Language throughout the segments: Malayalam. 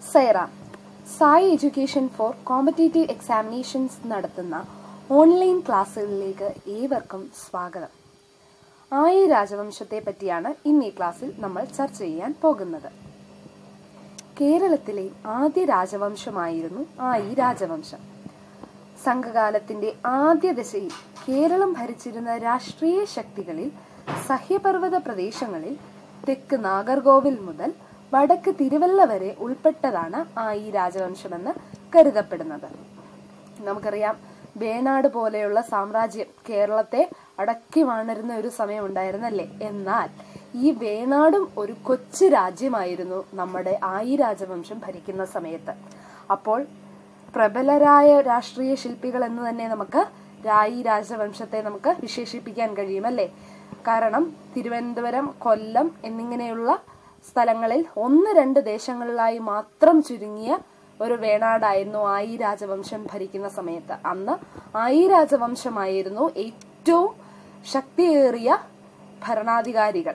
Saira Sai education for competitive examinations നടത്തുന്ന ഓൺലൈൻ ക്ലാസ്സുകളിലേക്ക് ഏവർക്കും സ്വാഗതം ആയി രാജവംശത്തെ പറ്റിയാണ് ഇന്ന് ഈ ക്ലാസ്സിൽ നമ്മൾ ചർച്ച ചെയ്യാൻ പോകുന്നത് കേരളത്തിലെ ആദ്യ രാജവംശമായിരുന്നു ആയി രാജവംശം സംഘകാലത്തിന്റെ ആദ്യ ദശയിൽ കേരളം ഭരിച്ചിരുന്ന രാഷ്ട്രീയ ശക്തികളിൽ സഹ്യപർവ്വത പ്രദേശങ്ങളിൽ തെക്ക് നാഗർകോവിൽ മുതൽ വടക്ക് തിരുവല്ല വരെ ഉൾപ്പെട്ടതാണ് ആയി രാജവംശമെന്ന് കരുതപ്പെടുന്നത് നമുക്കറിയാം വേണാട് പോലെയുള്ള സാമ്രാജ്യം കേരളത്തെ അടക്കി വാണിരുന്ന ഒരു സമയം ഉണ്ടായിരുന്നല്ലേ എന്നാൽ ഈ വേണാടും ഒരു കൊച്ചു രാജ്യമായിരുന്നു നമ്മുടെ ആയി രാജവംശം ഭരിക്കുന്ന സമയത്ത് അപ്പോൾ പ്രബലരായ രാഷ്ട്രീയ ശില്പികൾ എന്ന് തന്നെ നമുക്ക് രായി രാജവംശത്തെ നമുക്ക് വിശേഷിപ്പിക്കാൻ കഴിയുമല്ലേ കാരണം തിരുവനന്തപുരം കൊല്ലം എന്നിങ്ങനെയുള്ള സ്ഥലങ്ങളിൽ ഒന്ന് രണ്ട് ദേശങ്ങളിലായി മാത്രം ചുരുങ്ങിയ ഒരു വേണാടായിരുന്നു ആയി രാജവംശം ഭരിക്കുന്ന സമയത്ത് അന്ന് ആയി രാജവംശമായിരുന്നു ഏറ്റവും ശക്തിയേറിയ ഭരണാധികാരികൾ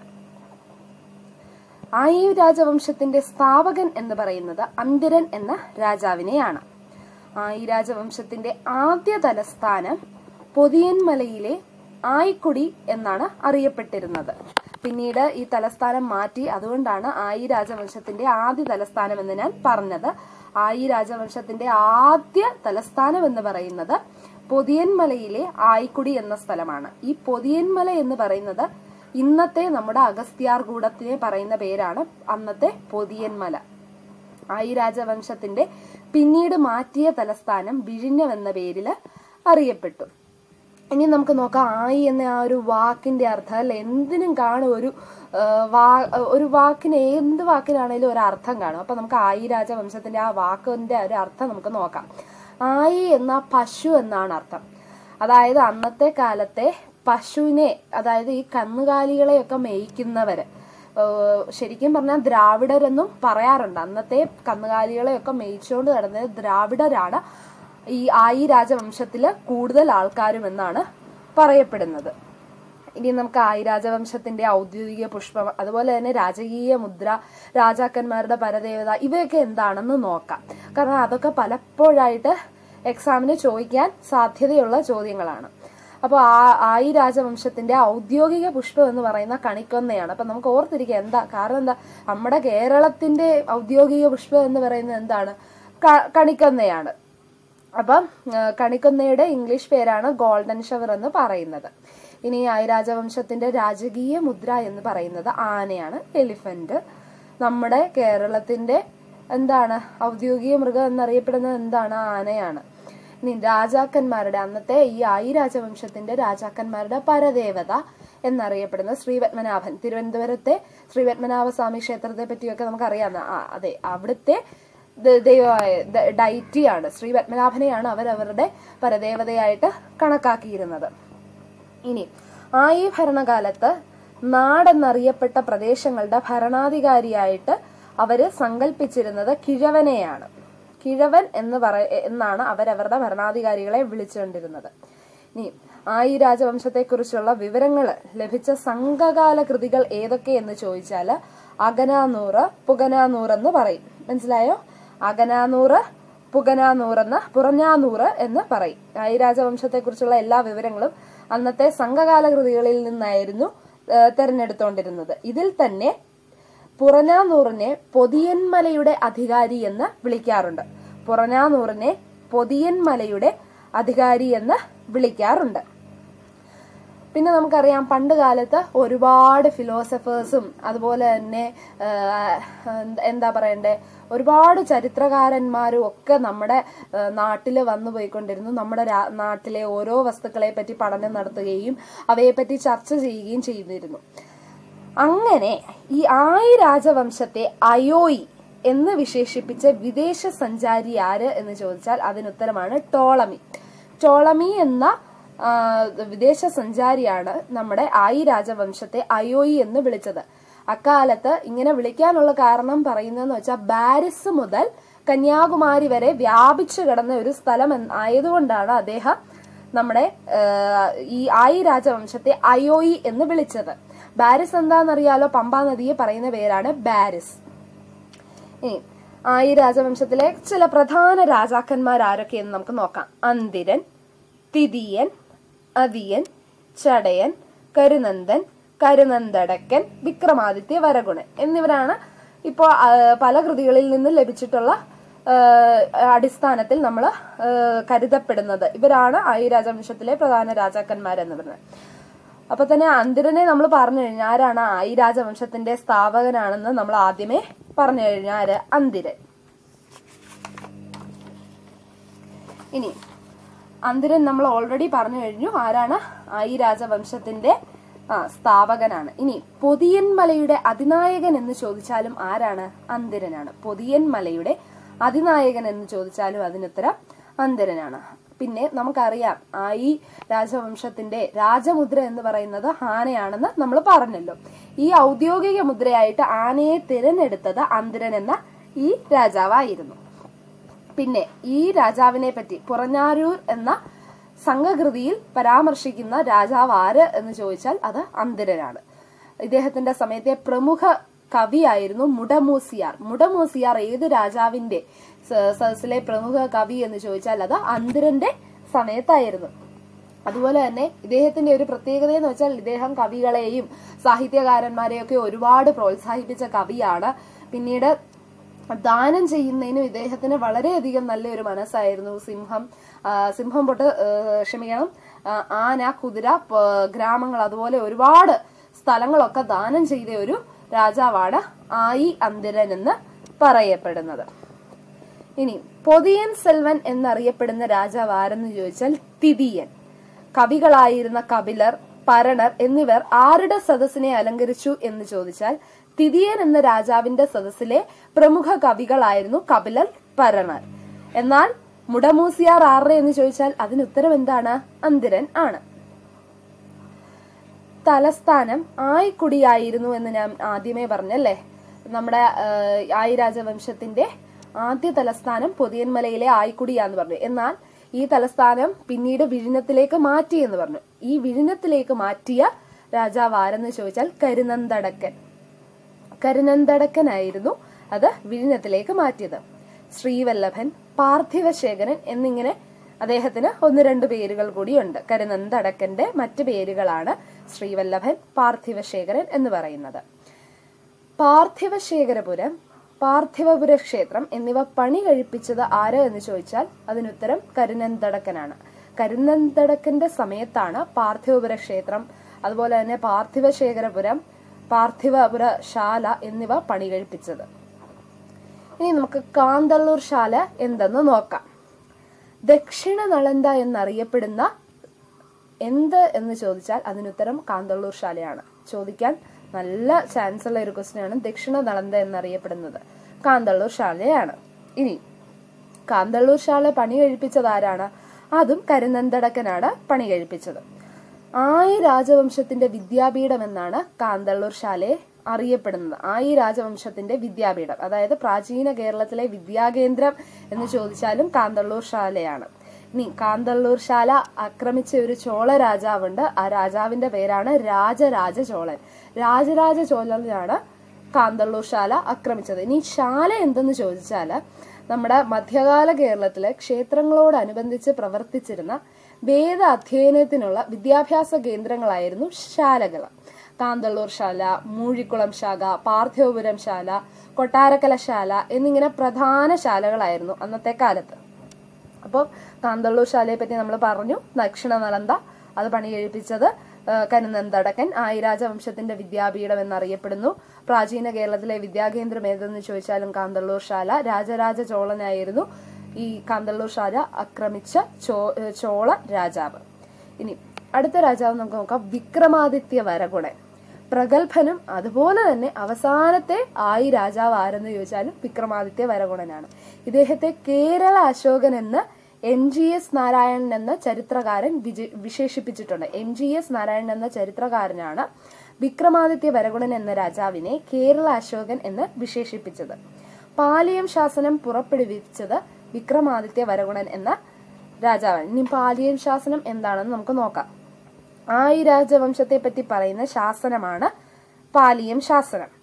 ആയി രാജവംശത്തിന്റെ സ്ഥാപകൻ എന്ന് പറയുന്നത് അന്തിരൻ എന്ന രാജാവിനെയാണ് ആയി രാജവംശത്തിന്റെ ആദ്യ തലസ്ഥാനം പൊതിയൻമലയിലെ ആയിക്കുടി എന്നാണ് അറിയപ്പെട്ടിരുന്നത് പിന്നീട് ഈ തലസ്ഥാനം മാറ്റി അതുകൊണ്ടാണ് ആയി രാജവംശത്തിന്റെ ആദ്യ തലസ്ഥാനം എന്ന് ഞാൻ പറഞ്ഞത് ആയി രാജവംശത്തിന്റെ ആദ്യ തലസ്ഥാനം എന്ന് പറയുന്നത് പൊതിയൻമലയിലെ ആയിക്കുടി എന്ന സ്ഥലമാണ് ഈ പൊതിയൻമല എന്ന് പറയുന്നത് ഇന്നത്തെ നമ്മുടെ അഗസ്ത്യാർകൂടത്തിനെ പറയുന്ന പേരാണ് അന്നത്തെ പൊതിയൻമല ആയി രാജവംശത്തിന്റെ പിന്നീട് മാറ്റിയ തലസ്ഥാനം വിഴിഞ്ഞം എന്ന പേരിൽ അറിയപ്പെട്ടു ഇനി നമുക്ക് നോക്കാം ആയി എന്ന ആ ഒരു വാക്കിന്റെ അർത്ഥം അല്ലെ എന്തിനും കാണും ഒരു വാ ഒരു വാക്കിന് എന്ത് വാക്കിനാണേലും ഒരു അർത്ഥം കാണും അപ്പൊ നമുക്ക് ആയി രാജവംശത്തിന്റെ ആ വാക്കിന്റെ ഒരു അർത്ഥം നമുക്ക് നോക്കാം ആയി എന്ന പശു എന്നാണ് അർത്ഥം അതായത് അന്നത്തെ കാലത്തെ പശുവിനെ അതായത് ഈ കന്നുകാലികളെയൊക്കെ മേയ്ക്കുന്നവര് ശരിക്കും പറഞ്ഞാൽ ദ്രാവിഡരെന്നും പറയാറുണ്ട് അന്നത്തെ കന്നുകാലികളെയൊക്കെ മേയിച്ചുകൊണ്ട് നടന്നത് ദ്രാവിഡരാണ് ഈ ആയി രാജവംശത്തില് കൂടുതൽ ആൾക്കാരും എന്നാണ് പറയപ്പെടുന്നത് ഇനി നമുക്ക് ആയി രാജവംശത്തിന്റെ ഔദ്യോഗിക പുഷ്പം അതുപോലെ തന്നെ രാജകീയ മുദ്ര രാജാക്കന്മാരുടെ പരദേവത ഇവയൊക്കെ എന്താണെന്ന് നോക്കാം കാരണം അതൊക്കെ പലപ്പോഴായിട്ട് എക്സാമിന് ചോദിക്കാൻ സാധ്യതയുള്ള ചോദ്യങ്ങളാണ് അപ്പോൾ ആ ആയി രാജവംശത്തിന്റെ ഔദ്യോഗിക പുഷ്പം എന്ന് പറയുന്ന കണിക്കൊന്നയാണ് അപ്പൊ നമുക്ക് ഓർത്തിരിക്കുക എന്താ കാരണം എന്താ നമ്മുടെ കേരളത്തിന്റെ ഔദ്യോഗിക പുഷ്പം എന്ന് പറയുന്നത് എന്താണ് കണിക്കൊന്നയാണ് അപ്പം കണിക്കൊന്നയുടെ ഇംഗ്ലീഷ് പേരാണ് ഗോൾഡൻ ഷവർ എന്ന് പറയുന്നത് ഇനി ആയി രാജവംശത്തിന്റെ രാജകീയ മുദ്ര എന്ന് പറയുന്നത് ആനയാണ് എലിഫന്റ് നമ്മുടെ കേരളത്തിന്റെ എന്താണ് ഔദ്യോഗിക മൃഗം എന്നറിയപ്പെടുന്നത് എന്താണ് ആനയാണ് ഇനി രാജാക്കന്മാരുടെ അന്നത്തെ ഈ ആയി രാജവംശത്തിന്റെ രാജാക്കന്മാരുടെ പരദേവത എന്നറിയപ്പെടുന്ന ശ്രീപത്മനാഭൻ തിരുവനന്തപുരത്തെ ശ്രീപത്മനാഭ സ്വാമി ക്ഷേത്രത്തെ പറ്റിയൊക്കെ നമുക്കറിയാം അതെ അവിടുത്തെ ദൈവമായ ഡൈറ്റിയാണ് ശ്രീ പത്മനാഭനെയാണ് അവരവരുടെ പരദേവതയായിട്ട് കണക്കാക്കിയിരുന്നത് ഇനി ആയി ഭരണകാലത്ത് നാടെന്നറിയപ്പെട്ട പ്രദേശങ്ങളുടെ ഭരണാധികാരിയായിട്ട് അവര് സങ്കല്പിച്ചിരുന്നത് കിഴവനെയാണ് കിഴവൻ എന്ന് പറ എന്നാണ് അവരവരുടെ ഭരണാധികാരികളെ വിളിച്ചുകൊണ്ടിരുന്നത് ഇനി ആയി രാജവംശത്തെക്കുറിച്ചുള്ള വിവരങ്ങൾ ലഭിച്ച സംഘകാല കൃതികൾ ഏതൊക്കെ എന്ന് ചോദിച്ചാൽ അഗനാനൂറ് പുകനാനൂറ് എന്ന് പറയും മനസ്സിലായോ അഗനാനൂറ് പുകനാനൂറെന്ന് പുറഞ്ഞാനൂറ് എന്ന് പറയും ആയി രാജവംശത്തെ കുറിച്ചുള്ള എല്ലാ വിവരങ്ങളും അന്നത്തെ സംഘകാല കൃതികളിൽ നിന്നായിരുന്നു തെരഞ്ഞെടുത്തോണ്ടിരുന്നത് ഇതിൽ തന്നെ പുറഞ്ഞാനൂറിനെ പൊതിയൻമലയുടെ അധികാരി എന്ന് വിളിക്കാറുണ്ട് പുറഞ്ഞാനൂറിനെ പൊതിയൻമലയുടെ അധികാരി എന്ന് വിളിക്കാറുണ്ട് പിന്നെ നമുക്കറിയാം പണ്ട് കാലത്ത് ഒരുപാട് ഫിലോസഫേഴ്സും അതുപോലെ തന്നെ എന്താ പറയണ്ടേ ഒരുപാട് ചരിത്രകാരന്മാരും ഒക്കെ നമ്മുടെ നാട്ടിൽ വന്നു പോയിക്കൊണ്ടിരുന്നു നമ്മുടെ നാട്ടിലെ ഓരോ വസ്തുക്കളെ പറ്റി പഠനം നടത്തുകയും അവയെപ്പറ്റി ചർച്ച ചെയ്യുകയും ചെയ്തിരുന്നു അങ്ങനെ ഈ ആയി രാജവംശത്തെ അയോയി എന്ന് വിശേഷിപ്പിച്ച വിദേശ സഞ്ചാരി ആര് എന്ന് ചോദിച്ചാൽ അതിനുത്തരമാണ് ടോളമി ടോളമി എന്ന വിദേശ സഞ്ചാരിയാണ് നമ്മുടെ ആയി രാജവംശത്തെ അയോയി എന്ന് വിളിച്ചത് അക്കാലത്ത് ഇങ്ങനെ വിളിക്കാനുള്ള കാരണം പറയുന്നതെന്ന് വെച്ചാൽ ബാരിസ് മുതൽ കന്യാകുമാരി വരെ വ്യാപിച്ചു കിടന്ന ഒരു സ്ഥലം ആയതുകൊണ്ടാണ് അദ്ദേഹം നമ്മുടെ ഈ ആയി രാജവംശത്തെ അയോയി എന്ന് വിളിച്ചത് ബാരിസ് എന്താണെന്നറിയാലോ പമ്പാ നദിയെ പറയുന്ന പേരാണ് ബാരിസ് ഇനി ആയി രാജവംശത്തിലെ ചില പ്രധാന രാജാക്കന്മാർ ആരൊക്കെയെന്ന് നമുക്ക് നോക്കാം അന്തിരൻ തിതിയൻ അതിയൻ ചടയൻ കരുനന്ദൻ കരുനന്ദടക്കൻ വിക്രമാദിത്യ വരഗുണൻ എന്നിവരാണ് ഇപ്പോൾ പല കൃതികളിൽ നിന്ന് ലഭിച്ചിട്ടുള്ള ആ, അടിസ്ഥാനത്തിൽ നമ്മൾ കരുതപ്പെടുന്നത് ഇവരാണ് ആയി രാജവംശത്തിലെ പ്രധാന രാജാക്കന്മാരെന്ന് പറയുന്നത് അപ്പൊ തന്നെ അന്തിരനെ നമ്മൾ പറഞ്ഞു കഴിഞ്ഞാൽ ആരാണ് ആയി രാജവംശത്തിന്റെ സ്ഥാപകനാണെന്ന് നമ്മൾ ആദ്യമേ പറഞ്ഞു കഴിഞ്ഞാൽ ആര് അന്തിരൻ ഇനി അന്തിരൻ നമ്മൾ ഓൾറെഡി പറഞ്ഞു കഴിഞ്ഞു ആരാണ് ആയി രാജവംശത്തിന്റെ ആ സ്ഥാപകനാണ് ഇനി പൊതിയൻ മലയുടെ അതിനായകൻ എന്ന് ചോദിച്ചാലും ആരാണ് അന്തിരനാണ് പൊതിയൻ മലയുടെ അതിനായകൻ എന്ന് ചോദിച്ചാലും അതിനുത്തരം അന്തിരനാണ് പിന്നെ നമുക്കറിയാം ആയി രാജവംശത്തിന്റെ രാജമുദ്ര എന്ന് പറയുന്നത് ആനയാണെന്ന് നമ്മൾ പറഞ്ഞല്ലോ ഈ ഔദ്യോഗിക മുദ്രയായിട്ട് ആനയെ തിരഞ്ഞെടുത്തത് അന്തിരൻ എന്ന ഈ രാജാവായിരുന്നു പിന്നെ ഈ രാജാവിനെ പറ്റി പുറഞ്ഞാരൂർ എന്ന സംഘകൃതിയിൽ പരാമർശിക്കുന്ന രാജാവ് ആര് എന്ന് ചോദിച്ചാൽ അത് അന്തിരനാണ് ഇദ്ദേഹത്തിന്റെ സമയത്തെ പ്രമുഖ കവിയായിരുന്നു മുടമൂസിയാർ മുടമൂസിയാർ ഏത് രാജാവിന്റെ സ- സദസ്സിലെ പ്രമുഖ കവി എന്ന് ചോദിച്ചാൽ അത് അന്തിരന്റെ സമയത്തായിരുന്നു അതുപോലെ തന്നെ ഇദ്ദേഹത്തിന്റെ ഒരു പ്രത്യേകത എന്ന് വെച്ചാൽ ഇദ്ദേഹം കവികളെയും സാഹിത്യകാരന്മാരെയും ഒക്കെ ഒരുപാട് പ്രോത്സാഹിപ്പിച്ച കവിയാണ് പിന്നീട് ദാനം ചെയ്യുന്നതിനും ഇദ്ദേഹത്തിന് വളരെയധികം നല്ലൊരു മനസ്സായിരുന്നു സിംഹം ആ, സിംഹം പൊട്ട് ആ, ക്ഷമിക്കണം ആ, ആന കുതിര പ- ഗ്രാമങ്ങൾ അതുപോലെ ഒരുപാട് സ്ഥലങ്ങളൊക്കെ ദാനം ചെയ്ത ഒരു രാജാവാണ് ആയി അന്തിരൻ എന്ന് പറയപ്പെടുന്നത് ഇനി പൊതിയൻ സെൽവൻ എന്നറിയപ്പെടുന്ന രാജാവ് ആരെന്ന് ചോദിച്ചാൽ തിതിയൻ കവികളായിരുന്ന കപിലർ പരണർ എന്നിവർ ആരുടെ സദസ്സിനെ അലങ്കരിച്ചു എന്ന് ചോദിച്ചാൽ തിതിയൻ എന്ന രാജാവിന്റെ സദസ്സിലെ പ്രമുഖ കവികളായിരുന്നു കപിലർ പരണർ എന്നാൽ മുടമൂസിയാർ ആരുടെ എന്ന് ചോദിച്ചാൽ അതിന് ഉത്തരം എന്താണ് അന്തിരൻ ആണ് തലസ്ഥാനം ആയിക്കുടിയായിരുന്നു എന്ന് ഞാൻ ആദ്യമേ പറഞ്ഞല്ലേ നമ്മുടെ ആ, ആയി രാജവംശത്തിന്റെ ആദ്യ തലസ്ഥാനം പൊതിയന്മലയിലെ ആയിക്കുടിയാന്ന് പറഞ്ഞു എന്നാൽ ഈ തലസ്ഥാനം പിന്നീട് വിഴിഞ്ഞത്തിലേക്ക് മാറ്റി എന്ന് പറഞ്ഞു ഈ വിഴിഞ്ഞത്തിലേക്ക് മാറ്റിയ രാജാവ് ആരെന്ന് ചോദിച്ചാൽ കരുനന്തടക്കൻ കരുനന്തടക്കനായിരുന്നു അത് വിഴിഞ്ഞത്തിലേക്ക് മാറ്റിയത് ശ്രീവല്ലഭൻ പാർത്ഥിവശേഖരൻ എന്നിങ്ങനെ അദ്ദേഹത്തിന് ഒന്ന് രണ്ട് പേരുകൾ കൂടിയുണ്ട് കരുനന്തടക്കന്റെ മറ്റു പേരുകളാണ് ശ്രീവല്ലഭൻ പാർത്ഥിവശേഖരൻ എന്ന് പറയുന്നത് പാർത്ഥിവശേഖരപുരം പാർത്ഥിവപുര ക്ഷേത്രം എന്നിവ പണി കഴിപ്പിച്ചത് ആര് എന്ന് ചോദിച്ചാൽ അതിനുത്തരം കരുനന്തടക്കനാണ് കരുനന്തടക്കന്റെ സമയത്താണ് പാർത്ഥിവപുര ക്ഷേത്രം അതുപോലെ തന്നെ പാർത്ഥിവശേഖരപുരം പാർത്ഥിവപുര ശാല എന്നിവ പണി കഴിപ്പിച്ചത് ഇനി നമുക്ക് കാന്തള്ളൂർ ശാല എന്തെന്ന് നോക്കാം ദക്ഷിണ നളന്ത എന്നറിയപ്പെടുന്ന എന്ത് എന്ന് ചോദിച്ചാൽ അതിനുത്തരം കാന്തള്ളൂർ ശാലയാണ് ചോദിക്കാൻ നല്ല ചാൻസ് ഉള്ള ഒരു ക്വസ്റ്റ്യൻ ആണ് ദക്ഷിണ നളന്ത എന്നറിയപ്പെടുന്നത് കാന്തള്ളൂർ ശാലയാണ് ഇനി കാന്തള്ളൂർ ശാല പണി കഴിപ്പിച്ചത് ആരാണ് അതും കരുനന്തടക്കനാണ് പണി കഴിപ്പിച്ചത് ആയി രാജവംശത്തിന്റെ വിദ്യാപീഠം എന്നാണ് കാന്തള്ളൂർ ശാലയെ അറിയപ്പെടുന്നത് ആയി രാജവംശത്തിന്റെ വിദ്യാപീഠം അതായത് പ്രാചീന കേരളത്തിലെ വിദ്യാകേന്ദ്രം എന്ന് ചോദിച്ചാലും കാന്തള്ളൂർ ശാലയാണ് ഇനി കാന്തള്ളൂർ ശാല ആക്രമിച്ച ഒരു ചോള രാജാവുണ്ട് ആ രാജാവിന്റെ പേരാണ് രാജരാജ ചോളൻ രാജരാജ ചോളനാണ് കാന്തള്ളൂർ ശാല ആക്രമിച്ചത് ഇനി ശാല എന്തെന്ന് ചോദിച്ചാല് നമ്മുടെ മധ്യകാല കേരളത്തിലെ ക്ഷേത്രങ്ങളോടനുബന്ധിച്ച് പ്രവർത്തിച്ചിരുന്ന വേദ അധ്യയനത്തിനുള്ള വിദ്യാഭ്യാസ കേന്ദ്രങ്ങളായിരുന്നു ശാലകൾ കാന്തള്ളൂർ ശാല മൂഴിക്കുളം ശാഖ പാർത്ഥിവപുരം ശാല കൊട്ടാരക്കല ശാല എന്നിങ്ങനെ പ്രധാന ശാലകളായിരുന്നു അന്നത്തെ കാലത്ത് അപ്പോൾ കാന്തള്ളൂർ ശാലയെ പറ്റി നമ്മൾ പറഞ്ഞു ദക്ഷിണ നളന്ത അത് പണി കഴിപ്പിച്ചത് ആ, കരുനന്തടക്കൻ ആയിരാജവംശത്തിന്റെ വിദ്യാപീഠം എന്നറിയപ്പെടുന്നു പ്രാചീന കേരളത്തിലെ വിദ്യാകേന്ദ്രം ഏതെന്ന് ചോദിച്ചാലും കാന്തള്ളൂർ ശാല രാജരാജ ചോളനായിരുന്നു ഈ കാന്തള്ളൂർ ശാല ആക്രമിച്ച ചോ ചോള രാജാവ് ഇനി അടുത്ത രാജാവ് നമുക്ക് നോക്കാം വിക്രമാദിത്യ വരഗുണൻ പ്രഗത്ഭനും അതുപോലെ തന്നെ അവസാനത്തെ ആയി രാജാവ് ആരെന്ന് ചോദിച്ചാലും വിക്രമാദിത്യ വരഗുണനാണ് ഇദ്ദേഹത്തെ കേരള അശോകൻ എന്ന് എം ജി എസ് നാരായണൻ എന്ന ചരിത്രകാരൻ വിജ- വിശേഷിപ്പിച്ചിട്ടുണ്ട് എം ജി എസ് നാരായണൻ എന്ന ചരിത്രകാരനാണ് വിക്രമാദിത്യ വരഗുണൻ എന്ന രാജാവിനെ കേരള അശോകൻ എന്ന് വിശേഷിപ്പിച്ചത് പാലിയം ശാസനം പുറപ്പെടുവിച്ചത് വിക്രമാദിത്യ വരഗുണൻ എന്ന രാജാവാണ് ഇനി പാലിയം ശാസനം എന്താണെന്ന് നമുക്ക് നോക്കാം ആയി രാജവംശത്തെ പറ്റി പറയുന്ന ശാസനമാണ് പാലിയം ശാസനം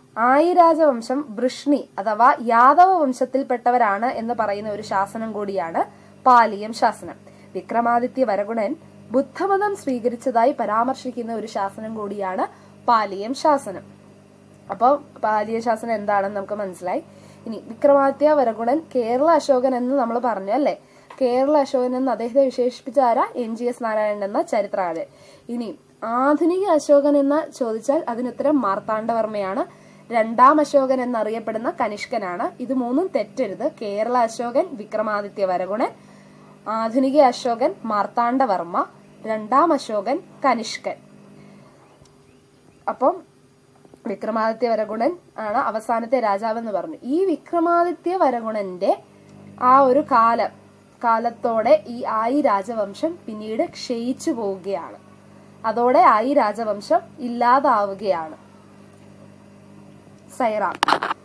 ആയി രാജവംശം വൃഷ്ണി അഥവാ യാദവ വംശത്തിൽപ്പെട്ടവരാണ് എന്ന് പറയുന്ന ഒരു ശാസനം കൂടിയാണ് പാലിയം ശാസനം വിക്രമാദിത്യ വരഗുണൻ ബുദ്ധമതം സ്വീകരിച്ചതായി പരാമർശിക്കുന്ന ഒരു ശാസനം കൂടിയാണ് പാലിയം ശാസനം അപ്പോൾ പാലിയ ശാസനം എന്താണെന്ന് നമുക്ക് മനസ്സിലായി ഇനി വിക്രമാദിത്യ വരഗുണൻ കേരള അശോകൻ എന്ന് നമ്മൾ പറഞ്ഞു അല്ലേ കേരള അശോകൻ എന്ന് അദ്ദേഹത്തെ വിശേഷിപ്പിച്ച ആരാ എൻ ജി എസ് നാരായണൻ എന്ന ചരിത്രകാരൻ ഇനി ആധുനിക അശോകൻ എന്ന് ചോദിച്ചാൽ അതിനുത്തരം മാർത്താണ്ഡവർമ്മയാണ് രണ്ടാം അശോകൻ എന്നറിയപ്പെടുന്ന കനിഷ്കനാണ് ഇത് മൂന്നും തെറ്റരുത് കേരള അശോകൻ വിക്രമാദിത്യ വരഗുണൻ ആധുനിക അശോകൻ മാർത്താണ്ഡവർമ്മ രണ്ടാം അശോകൻ കനിഷ്കൻ അപ്പം വിക്രമാദിത്യ വരഗുണൻ ആണ് അവസാനത്തെ രാജാവെന്ന് പറഞ്ഞു ഈ വിക്രമാദിത്യ വരഗുണന്റെ ആ ഒരു കാലം കാലത്തോടെ ഈ ആയി രാജവംശം പിന്നീട് ക്ഷയിച്ചു പോവുകയാണ് അതോടെ ആയി രാജവംശം ഇല്ലാതാവുകയാണ് സൈറാം